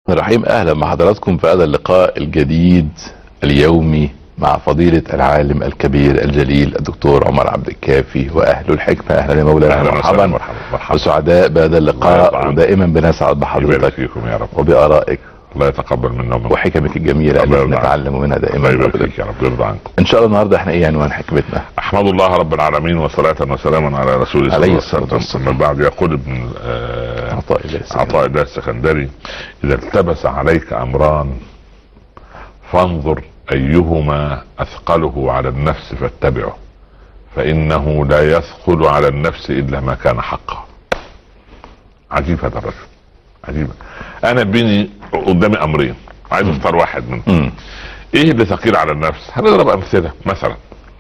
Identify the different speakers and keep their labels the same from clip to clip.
Speaker 1: رحيم اهلا بحضراتكم في هذا اللقاء الجديد اليومي مع فضيلة العالم الكبير الجليل الدكتور عمر عبد الكافي واهل الحكمة اهلا يا مولانا
Speaker 2: أهلاً وسهلاً،
Speaker 1: مرحبا
Speaker 2: مرحبا مرحبا
Speaker 1: وسعداء بهذا
Speaker 2: الله
Speaker 1: اللقاء
Speaker 2: يرضى عنك.
Speaker 1: ودائما بنسعد
Speaker 2: يبارك
Speaker 1: بحضرتك
Speaker 2: فيكم يا رب
Speaker 1: وبآرائك
Speaker 2: الله يتقبل منا ومنكم
Speaker 1: وحكمك الجميلة
Speaker 2: الله
Speaker 1: التي
Speaker 2: يرضى
Speaker 1: نتعلم منها
Speaker 2: الله
Speaker 1: دائما
Speaker 2: يبارك
Speaker 1: أبداً.
Speaker 2: فيك يا رب يرضى عنكم
Speaker 1: ان شاء الله النهارده احنا ايه عنوان حكمتنا
Speaker 2: احمد الله رب العالمين وصلاة وسلاما على رسوله صلى
Speaker 1: عليه
Speaker 2: الله
Speaker 1: الصلاة
Speaker 2: عليه وسلم اما بعد يقول ابن آه،
Speaker 1: عطاء الله السلام.
Speaker 2: عطاء الله السكندري اذا التبس عليك امران فانظر ايهما اثقله على النفس فاتبعه فانه لا يثقل على النفس الا ما كان حقا عجيب هذا الرجل عجيب انا بيني قدامي امرين عايز اختار واحد منهم
Speaker 1: مم.
Speaker 2: ايه اللي ثقيل على النفس هنضرب امثله مثلا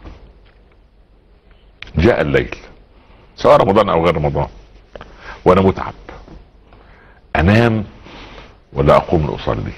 Speaker 2: جاء الليل سواء رمضان او غير رمضان وانا متعب انام ولا اقوم لاصلي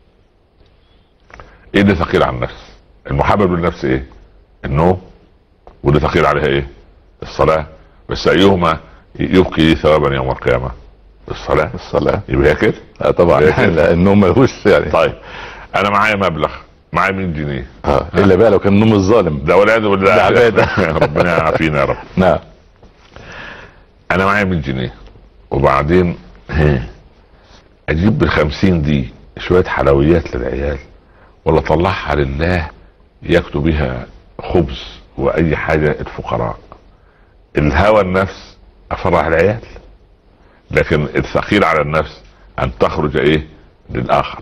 Speaker 2: ايه اللي ثقيل على النفس المحبب للنفس ايه النوم واللي ثقيل عليها ايه الصلاه بس ايهما يبقي ثوابا يوم القيامه الصلاه
Speaker 1: الصلاة
Speaker 2: يبقى هي كده
Speaker 1: لا طبعا
Speaker 2: هي كده.
Speaker 1: لا النوم ملهوش يعني
Speaker 2: طيب انا معايا مبلغ معايا 100 جنيه
Speaker 1: اه الا بقى لو كان النوم الظالم
Speaker 2: ده والعياذ بالله
Speaker 1: ده عبادة.
Speaker 2: ربنا يعافينا يا رب
Speaker 1: نعم
Speaker 2: انا معايا 100 جنيه وبعدين ها، اجيب بال 50 دي شويه حلويات للعيال ولا اطلعها لله ياكلوا بيها خبز واي حاجه الفقراء الهوى النفس افرح العيال لكن الثقيل على النفس ان تخرج ايه للاخر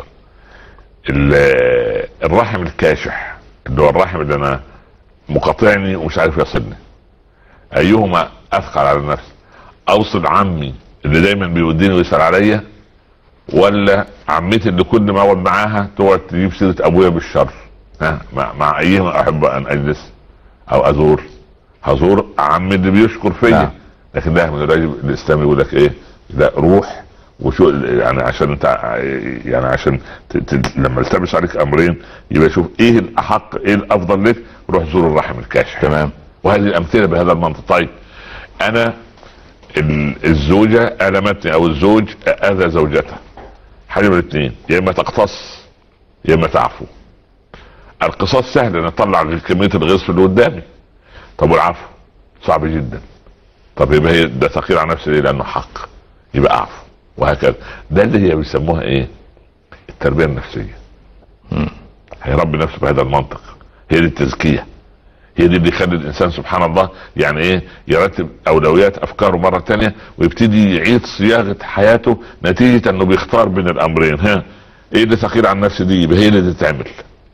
Speaker 2: ال- الرحم الكاشح اللي هو الرحم اللي انا مقاطعني ومش عارف يصلني ايهما اثقل على النفس اوصل عمي اللي دايما بيوديني ويسال عليا ولا عمتي اللي كل ما اقعد معاها تقعد تجيب سيره ابويا بالشر ها مع, مع ايهما احب ان اجلس او ازور هزور عمي اللي بيشكر فيا
Speaker 1: نعم.
Speaker 2: لكن ده من الواجب الاسلامي يقول لك ايه لا روح وشو يعني عشان انت يعني عشان ت... ت... لما التبس عليك امرين يبقى شوف ايه الاحق ايه الافضل لك روح زور الرحم الكاشح
Speaker 1: تمام
Speaker 2: وهذه الامثله بهذا المنطق طيب انا ال- الزوجه المتني او الزوج اذى زوجته حاجه من الاثنين يا اما تقتص يا اما تعفو القصاص سهل ان اطلع كميه الغيظ في اللي قدامي طب والعفو صعب جدا طب يبقى هي ده ثقيل على نفسي ليه لانه حق يبقى اعفو وهكذا ده اللي هي بيسموها ايه التربيه النفسيه
Speaker 1: مم.
Speaker 2: هيربي نفسه بهذا المنطق هي دي التزكيه هي دي اللي يخلي الانسان سبحان الله يعني ايه يرتب اولويات افكاره مره تانية ويبتدي يعيد صياغه حياته نتيجه انه بيختار بين الامرين ها ايه اللي ثقيل على النفس دي يبقى هي اللي تتعمل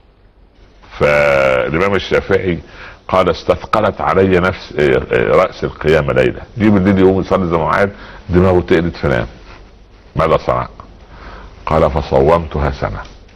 Speaker 2: فالامام الشافعي قال استثقلت علي نفس إيه، إيه، راس القيامه ليله جيب الليل يقوم يصلي زي ما هو عاد دماغه تقلت فنام ماذا صنع؟ قال فصومتها سنه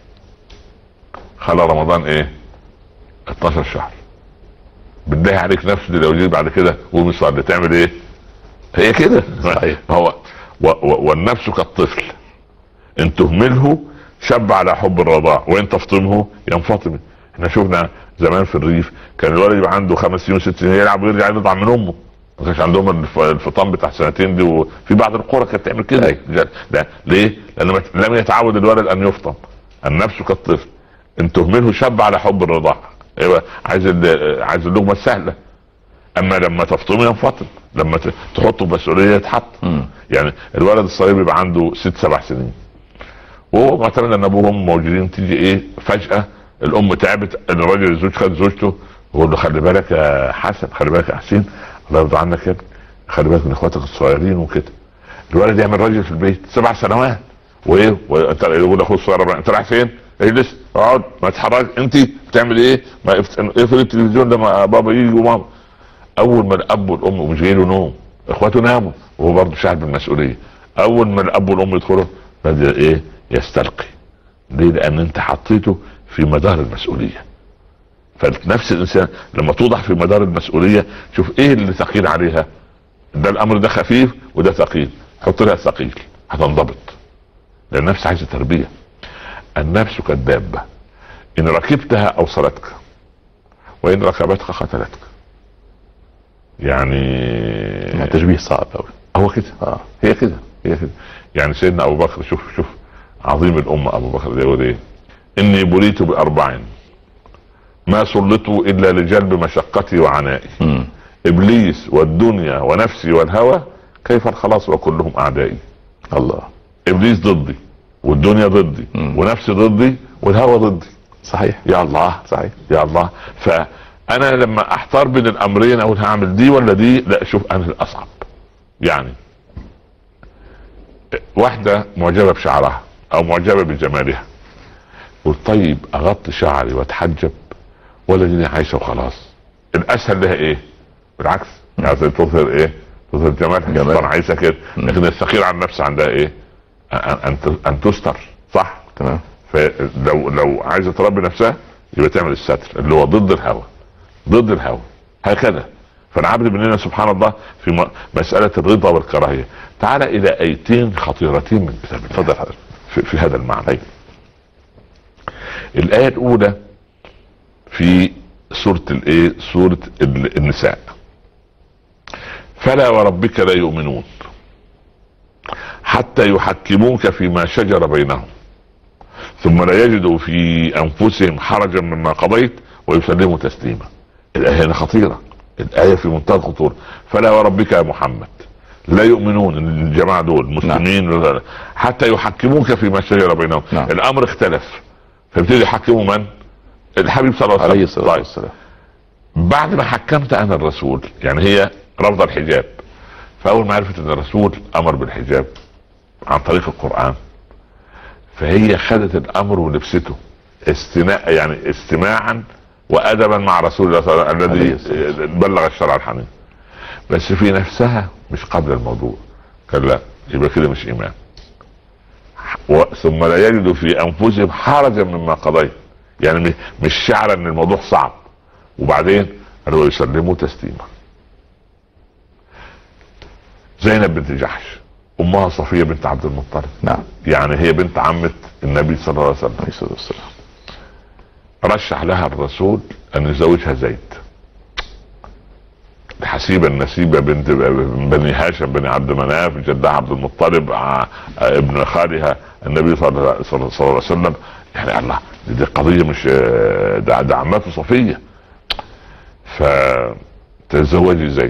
Speaker 2: خلى رمضان ايه 12 شهر بالله عليك نفسه دي لو جيت بعد كده قوم يصلي تعمل ايه هي كده
Speaker 1: صحيح.
Speaker 2: هو و و والنفس كالطفل ان تهمله شب على حب الرضاع وان تفطمه ينفطم احنا شفنا زمان في الريف كان الولد يبقى عنده خمس سنين وست سنين يلعب ويرجع يطلع من امه ما كانش عندهم الف- الفطام بتاع سنتين دي وفي بعض القرى كانت تعمل كده
Speaker 1: أيوة.
Speaker 2: لا ليه؟ لان ما- لم يتعود الولد ان يفطم النفس كالطفل ان تهمله شب على حب الرضاعه يبقى عايز ال- عايز اللقمه السهله اما لما تفطمه ينفطم لما ت- تحطه مسؤوليه يتحط
Speaker 1: مم.
Speaker 2: يعني الولد الصغير بيبقى عنده ست سبع سنين وهو معتمد ان ابوه وامه موجودين تيجي ايه فجاه الام تعبت الراجل الزوج خد زوجته ويقول له خلي بالك يا حسن خلي بالك يا حسين الله يرضى عنك يا ابني خلي بالك من اخواتك الصغيرين وكده الولد يعمل راجل في البيت سبع سنوات وايه وانت يقول لاخوه الصغير انت رايح فين؟ اجلس اقعد ما تتحرك انت بتعمل ايه؟ ما افت- اقفل التلفزيون لما بابا يجي وماما اول ما الاب والام مش جاي له نوم اخواته ناموا وهو برضه شاعر بالمسؤوليه اول ما الاب والام يدخلوا بدا ايه يستلقي ليه لان انت حطيته في مدار المسؤوليه فنفس الانسان لما توضع في مدار المسؤوليه شوف ايه اللي ثقيل عليها ده الامر ده خفيف وده ثقيل حط لها ثقيل هتنضبط لان النفس عايزه تربيه النفس كالدابه ان ركبتها اوصلتك وان ركبتك قتلتك يعني
Speaker 1: يعني تشبيه صعب قوي
Speaker 2: هو كده
Speaker 1: اه
Speaker 2: هي كده هي كده يعني سيدنا ابو بكر شوف شوف عظيم الامه ابو بكر يقول ايه اني بليت باربع ما سلطوا الا لجلب مشقتي وعنائي
Speaker 1: مم.
Speaker 2: ابليس والدنيا ونفسي والهوى كيف الخلاص وكلهم اعدائي
Speaker 1: الله
Speaker 2: ابليس ضدي والدنيا ضدي
Speaker 1: مم.
Speaker 2: ونفسي ضدي والهوى ضدي
Speaker 1: صحيح
Speaker 2: يا الله
Speaker 1: صحيح
Speaker 2: يا الله فانا لما احتار بين الامرين اقول هعمل دي ولا دي لا شوف انا الاصعب يعني واحده معجبه بشعرها او معجبه بجمالها قلت طيب اغطي شعري واتحجب ولا دي عايشه وخلاص الاسهل لها ايه بالعكس يعني تظهر ايه تظهر جمالها
Speaker 1: جمال.
Speaker 2: جمال عايزه كده لكن الثقيل عن نفسها عندها ايه ان ان ان تستر صح
Speaker 1: تمام
Speaker 2: فلو لو عايزه تربي نفسها يبقى تعمل الستر اللي هو ضد الهوى ضد الهوى هكذا فالعبد مننا سبحان الله في م- مساله الرضا والكراهيه تعال الى ايتين خطيرتين من كتاب الله
Speaker 1: اتفضل حضرتك
Speaker 2: في, في هذا المعنى الايه الاولى في سوره الايه سوره ال- النساء فلا وربك لا يؤمنون حتى يحكموك فيما شجر بينهم ثم لا يجدوا في انفسهم حرجا مما قضيت ويسلموا تسليما الايه هنا خطيره الايه في منتهى الخطوره فلا وربك يا محمد لا يؤمنون الجماعه دول مسلمين حتى يحكموك فيما شجر بينهم
Speaker 1: نعم.
Speaker 2: الامر اختلف فابتدي يحكموا من الحبيب صلى الله عليه
Speaker 1: عليه
Speaker 2: وسلم
Speaker 1: الصلاه
Speaker 2: طيب.
Speaker 1: والسلام
Speaker 2: بعد ما حكمت انا الرسول يعني هي رفض الحجاب فاول ما عرفت ان الرسول امر بالحجاب عن طريق القران فهي خدت الامر ولبسته استناء يعني استماعا وادبا مع رسول الله صلى الله عليه وسلم
Speaker 1: عليه
Speaker 2: الذي
Speaker 1: الصلاة
Speaker 2: بلغ الشرع الحنين بس في نفسها مش قبل الموضوع قال لا يبقى كده مش ايمان و- ثم لا يجدوا في انفسهم حرجا مما قضيت يعني م- مش شعر ان الموضوع صعب وبعدين قالوا يسلموا تسليما زينب بنت جحش امها صفيه بنت عبد المطلب
Speaker 1: نعم
Speaker 2: يعني هي بنت عمه النبي صلى الله عليه وسلم
Speaker 1: عليه الصلاه والسلام
Speaker 2: رشح لها الرسول ان يزوجها زيد الحسيبة النسيبة بنت بني هاشم بن عبد مناف جدها عبد المطلب ع- ابن خالها النبي صلى الله صلى الله عليه وسلم يعني الله دي, دي قضية مش ده, ده عمته صفية فتزوجي زيد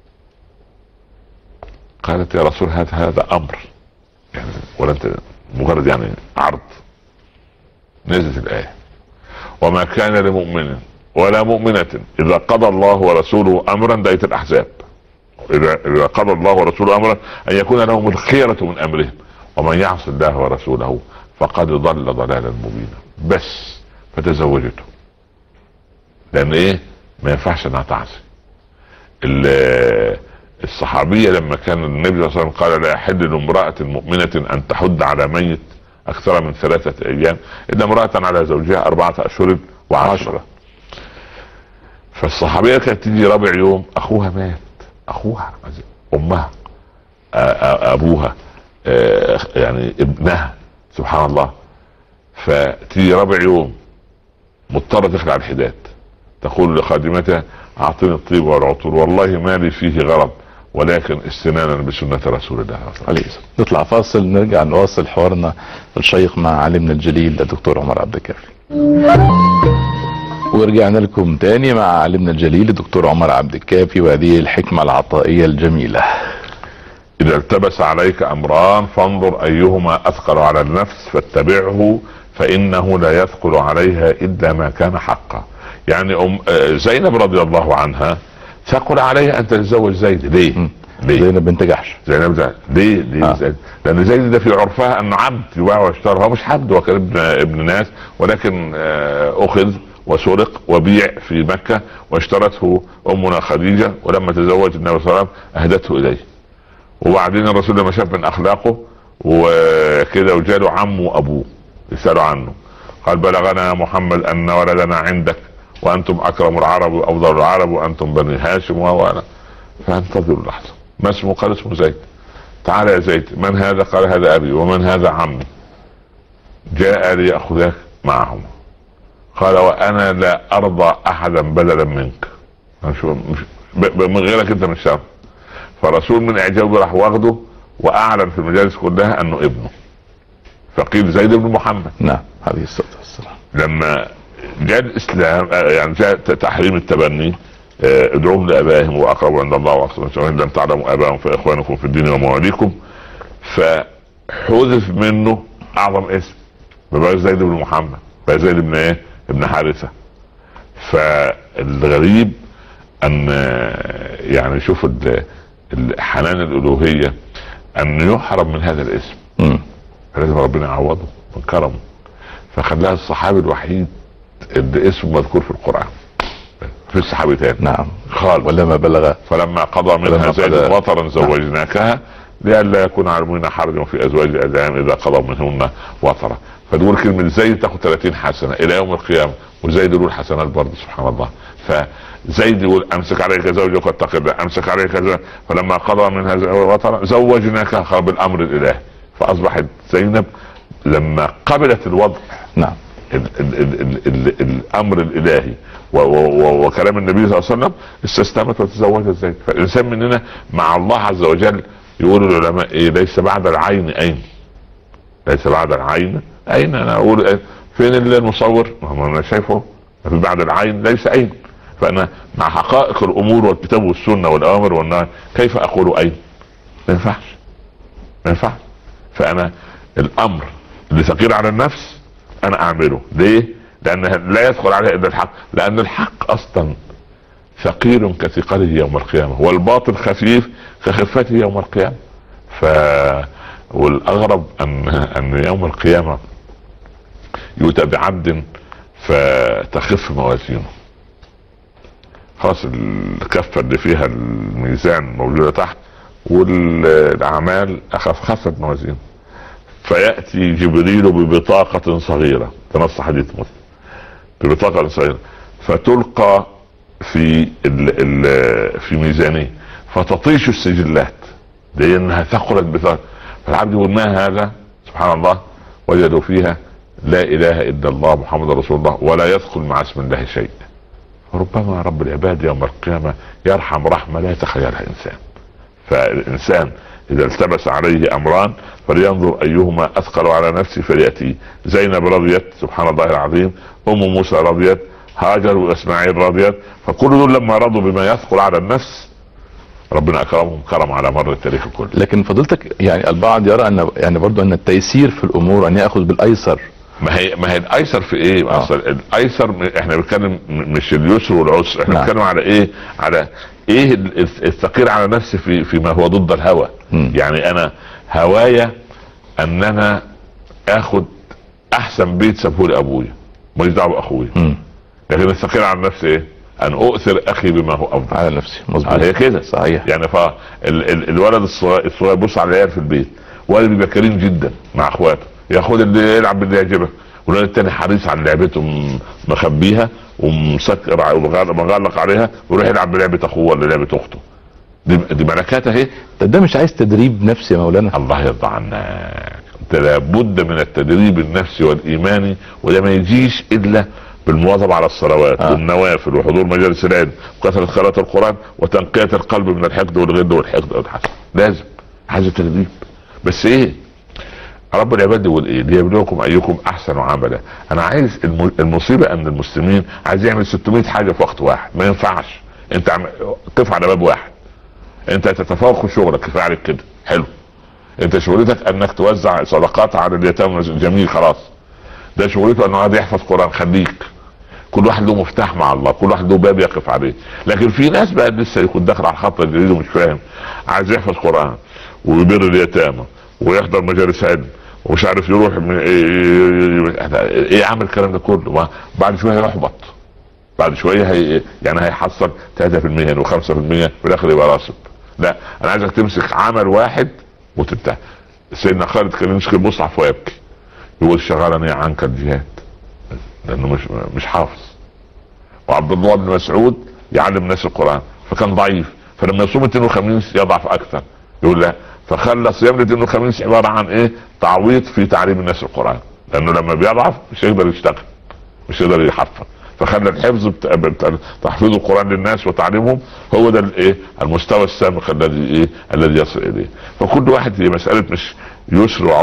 Speaker 2: قالت يا رسول هذا هذا امر يعني ولا انت مجرد يعني عرض نزلت الايه وما كان لمؤمن ولا مؤمنة إذا قضى الله ورسوله أمرا داية الأحزاب إذا إذا قضى الله ورسوله أمرا أن يكون لهم الخيرة من أمرهم ومن يعص الله ورسوله فقد ضل ضلالا مبينا بس فتزوجته لأن إيه ما ينفعش إنها تعصي ال- الصحابية لما كان النبي صلى الله عليه وسلم قال لا يحل لامرأة مؤمنة أن تحد على ميت أكثر من ثلاثة أيام إلا امرأة على زوجها أربعة أشهر وعشرة فالصحابية كانت تيجي رابع يوم أخوها مات أخوها أمها آ- آ- أبوها آ، يعني ابنها سبحان الله فتيجي رابع يوم مضطرة تخلع الحداد تقول لخادمتها أعطني الطيب والعطور والله ما لي فيه غرض ولكن استنانا بسنة رسول الله صلى الله عليه وسلم
Speaker 1: عليه الصلاه نطلع فاصل نرجع نواصل حوارنا الشيق مع عالمنا الجليل الدكتور عمر عبد الكافي ورجعنا لكم تاني مع عالمنا الجليل الدكتور عمر عبد الكافي وهذه الحكمة العطائية الجميلة
Speaker 2: إذا التبس عليك أمران فانظر أيهما أثقل على النفس فاتبعه فإنه لا يثقل عليها إلا ما كان حقا يعني أم آه، زينب رضي الله عنها ثقل عليها أن تتزوج زيد ليه؟
Speaker 1: مم.
Speaker 2: ليه؟
Speaker 1: زينب بنت جحش
Speaker 2: زينب ده ليه ليه
Speaker 1: آه.
Speaker 2: آه. زيد لان زيد ده في عرفها انه عبد يباع ويشترى هو مش عبد هو كان ابن ابن ناس ولكن آه اخذ وسرق وبيع في مكه واشترته امنا خديجه ولما تزوج النبي صلى الله عليه وسلم اهدته اليه وبعدين الرسول لما شاف من اخلاقه وكده وجاله عمه وابوه يسالوا عنه قال بلغنا يا محمد ان ولدنا عندك وانتم اكرم العرب وافضل العرب وانتم بني هاشم وانا فانتظروا اللحظه ما اسمه قال اسمه زيد تعال يا زيد من هذا قال هذا ابي ومن هذا عمي جاء ليأخذك معهم قال وانا لا ارضى احدا بدلا منك أنا شو مش ب- ب- من غيرك انت مش شرط فرسول من اعجابه راح واخده واعلن في المجالس كلها انه ابنه فقيل زيد بن محمد
Speaker 1: نعم عليه الصلاه والسلام
Speaker 2: لما جاء الاسلام آه، يعني جاء ت- تحريم التبني آه، ادعوهم لابائهم واقربوا عند الله واحسن وان لم تعلموا ابائهم فاخوانكم في الدين ومواليكم فحذف منه اعظم اسم ما بقاش زيد بن محمد بقى زيد بن ايه؟ ابن حارثه فالغريب ان آه، يعني شوف ال- ال- حنان الالوهيه ان يحرم من هذا الاسم
Speaker 1: مم.
Speaker 2: لازم ربنا يعوضه من كرمه فخلاها الصحابي الوحيد اللي اسمه مذكور في القران في الصحابي تاني
Speaker 1: نعم
Speaker 2: خالص
Speaker 1: ولما بلغ
Speaker 2: فلما قضى منها
Speaker 1: فلما
Speaker 2: زيد
Speaker 1: قضى-
Speaker 2: وطرا زوجناكها لئلا يكون على المؤمنين حرج في ازواج ادعيائهم اذا قضوا منهن وطرا فتقول كلمه زيد تاخد 30 حسنه الى يوم القيامه وزيد يقول حسنات برضه سبحان الله فزيد يقول امسك عليك زوجك واتق الله امسك عليك زوجك فلما قضى منها ز- وطرا زوجناكها بالامر الالهي فاصبحت زينب لما قبلت الوضع
Speaker 1: نعم
Speaker 2: ال ال ال ال ال الامر الالهي و و و وكلام النبي صلى الله عليه وسلم استسلمت وتزوجت زيد فالانسان مننا مع الله عز وجل يقول العلماء ايه ليس بعد العين اين ليس بعد العين اين انا اقول إيه؟ فين المصور ما هو انا شايفه في بعد العين ليس اين فانا مع حقائق الامور والكتاب والسنه والاوامر والنهي كيف اقول اين ما ينفعش ما ينفعش فانا الامر اللي ثقيل على النفس انا اعمله ليه لان لا يدخل عليه الا الحق لان الحق اصلا ثقيل كثقله يوم القيامه والباطل خفيف كخفته يوم القيامه ف والاغرب ان ان يوم القيامه يؤتى بعبد فتخف موازينه خلاص الكفه اللي فيها الميزان موجوده تحت والاعمال اخف خفت موازينه فياتي جبريل ببطاقه صغيره تنص حديث مسلم ببطاقه صغيره فتلقى في ال ال في ميزانه فتطيش السجلات لانها ثقلت بثقل فالعبد يقول ما هذا سبحان الله وجدوا فيها لا اله الا الله محمد رسول الله ولا يدخل مع اسم الله شيء ربما رب العباد يوم القيامه يرحم رحمه لا يتخيلها انسان فالانسان اذا التبس عليه امران فلينظر ايهما اثقل على نفسه فلياتي زينب رضيت سبحان الله العظيم ام موسى رضيت هاجر واسماعيل رضيت فكل دول لما رضوا بما يثقل على النفس ربنا اكرمهم كرم على مر التاريخ كله
Speaker 1: لكن فضيلتك يعني البعض يرى ان يعني برضو ان التيسير في الامور ان ياخذ بالايسر
Speaker 2: ما هي ما هي الايسر في ايه؟
Speaker 1: آه.
Speaker 2: اصل الايسر م- احنا بنتكلم م- مش اليسر والعسر احنا
Speaker 1: نعم.
Speaker 2: بنتكلم على ايه؟ على ايه ال- ال- الثقيل على نفسي في فيما هو ضد الهوى
Speaker 1: مم.
Speaker 2: يعني انا هوايا ان انا اخد احسن بيت سابه لي ابويا ماليش دعوه باخويا
Speaker 1: مم.
Speaker 2: لكن الثقيل على نفسي ايه؟ ان اؤثر اخي بما هو افضل
Speaker 1: على نفسي مظبوط
Speaker 2: آه، هي كده
Speaker 1: صحيح
Speaker 2: يعني فالولد الصغير الصغير بص على العيال في البيت ولد بيبقى كريم جدا مع اخواته ياخد اللي يلعب باللي يعجبه والولد التاني حريص على لعبته م- مخبيها ومسكر ع- ومغلق مغلق عليها ويروح يلعب بلعبه اخوه ولا لعبه اخته دي, دي ملكات اهي
Speaker 1: طب ده مش عايز تدريب نفسي يا مولانا
Speaker 2: الله يرضى عنك انت لابد من التدريب النفسي والايماني وده ما يجيش الا بالمواظبه على الصلوات
Speaker 1: آه.
Speaker 2: والنوافل وحضور مجالس العلم وكثره قراءه القران وتنقيه القلب من الحقد والغل والحقد والحسد لازم عايز تدريب بس ايه رب العباد يقول ايه ليبلوكم ايكم احسن عملا انا عايز الم- المصيبه ان المسلمين عايز يعمل 600 حاجه في وقت واحد ما ينفعش انت عم... قف على باب واحد انت تتفوق في شغلك كفايه عليك كده حلو انت شغلتك انك توزع صدقات على اليتامى جميل خلاص ده شغلته انه قاعد يحفظ قران خليك كل واحد له مفتاح مع الله كل واحد له باب يقف عليه لكن في ناس بقى لسه يكون داخل على الخط الجديد ومش فاهم عايز يحفظ قران ويبر اليتامى ويحضر مجالس علم ومش عارف يروح من ايه, ايه, ايه عامل الكلام ده كله ما بعد شويه يحبط بعد شويه هي يعني هيحصل 3% و5% في الاخر يبقى راسب لا انا عايزك تمسك عمل واحد وتنتهي سيدنا خالد كان يمسك المصحف ويبكي يقول شغلني عنك الجهاد لانه مش مش حافظ وعبد الله بن مسعود يعلم الناس القران فكان ضعيف فلما يصوم الاثنين والخميس يضعف اكثر يقول لا فخلى صيام الاثنين والخميس عباره عن ايه؟ تعويض في تعليم الناس القران لانه لما بيضعف مش هيقدر يشتغل مش هيقدر يحفظ فخلى الحفظ بتاع بتاع تحفيظ القران للناس وتعليمهم هو ده الايه المستوى السامق الذي ايه الذي يصل اليه فكل واحد هي مساله مش يسر وعسر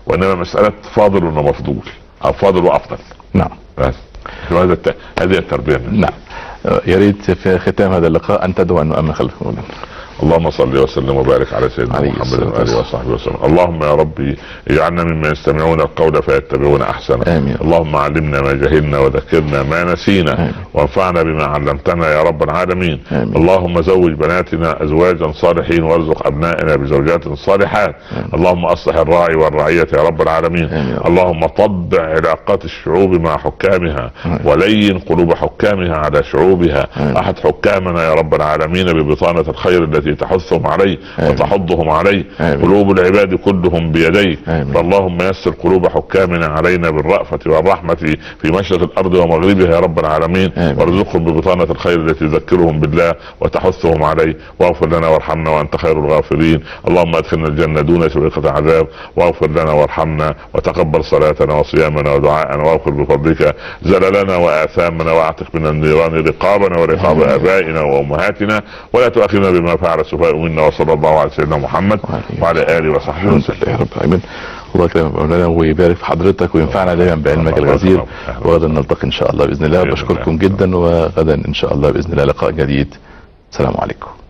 Speaker 2: وانما مساله فاضل ومفضول او فاضل وافضل
Speaker 1: نعم
Speaker 2: بس هذا الت... هذه التربيه
Speaker 1: نعم آه، يا ريت في ختام هذا اللقاء ان تدعو ان نؤمن خلف مولانا
Speaker 2: اللهم صل وسلم وبارك على سيدنا
Speaker 1: عليه
Speaker 2: محمد
Speaker 1: الصلاة
Speaker 2: واله
Speaker 1: والسلام.
Speaker 2: وصحبه وسلم اللهم يا ربي اجعلنا ممن يستمعون القول فيتبعون احسنه
Speaker 1: آمين.
Speaker 2: اللهم علمنا ما جهلنا وذكرنا ما نسينا
Speaker 1: آمين.
Speaker 2: وانفعنا بما علمتنا يا رب العالمين
Speaker 1: آمين.
Speaker 2: اللهم زوج بناتنا ازواجا صالحين وارزق ابنائنا بزوجات صالحات اللهم اصلح الراعي والرعيه يا رب العالمين
Speaker 1: آمين.
Speaker 2: اللهم طبع علاقات الشعوب مع حكامها
Speaker 1: آمين.
Speaker 2: ولين قلوب حكامها على شعوبها
Speaker 1: آمين.
Speaker 2: احد حكامنا يا رب العالمين ببطانه الخير التي تحثهم عليه
Speaker 1: آمين.
Speaker 2: وتحضهم عليه
Speaker 1: آمين.
Speaker 2: قلوب العباد كلهم بيديك
Speaker 1: آمين.
Speaker 2: فاللهم يسر قلوب حكامنا علينا بالرأفة والرحمة في مشرق الأرض ومغربها يا رب العالمين
Speaker 1: آمين.
Speaker 2: وارزقهم ببطانة الخير التي تذكرهم بالله وتحثهم عليه واغفر لنا وارحمنا وأنت خير الغافرين اللهم ادخلنا الجنة دون سابقة عذاب واغفر لنا وارحمنا وتقبل صلاتنا وصيامنا ودعاءنا واغفر بفضلك زللنا وآثامنا واعتق من النيران رقابنا ورقاب
Speaker 1: آمين.
Speaker 2: آبائنا وأمهاتنا ولا تؤاخذنا بما فعل السفهاء منا وصلى الله على سيدنا محمد
Speaker 1: وعليه
Speaker 2: وعلى آله وصحبه
Speaker 1: الحمد
Speaker 2: وسلم
Speaker 1: لله رب العالمين الله يكرمك يا مولانا ويبارك في حضرتك وينفعنا دايما بعلمك
Speaker 2: الله
Speaker 1: الغزير
Speaker 2: يكرمك.
Speaker 1: وغدا نلتقي ان شاء الله باذن الله
Speaker 2: بإذن
Speaker 1: بشكركم
Speaker 2: الله.
Speaker 1: جدا وغدا ان شاء الله باذن الله لقاء جديد السلام عليكم